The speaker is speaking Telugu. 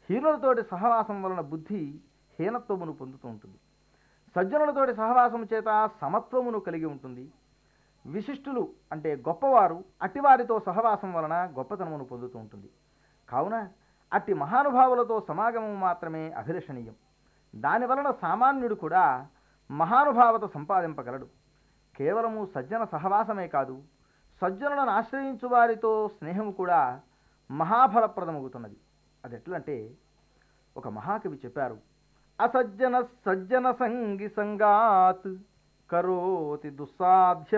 హీనులతోటి సహవాసం వలన బుద్ధి హీనత్వమును పొందుతూ ఉంటుంది సజ్జనులతోటి సహవాసం చేత సమత్వమును కలిగి ఉంటుంది విశిష్టులు అంటే గొప్పవారు అట్టివారితో సహవాసం వలన గొప్పతనమును పొందుతూ ఉంటుంది కావున అట్టి మహానుభావులతో సమాగమం మాత్రమే అభిలషణీయం దాని వలన సామాన్యుడు కూడా మహానుభావత సంపాదింపగలడు కేవలము సజ్జన సహవాసమే కాదు సజ్జనులను ఆశ్రయించు వారితో స్నేహము కూడా మహాఫలప్రదమవుతున్నది అది ఎట్లంటే ఒక మహాకవి చెప్పారు అసజ్జన సజ్జన సంగి సంగాత్ కరోతి దుస్సాధ్య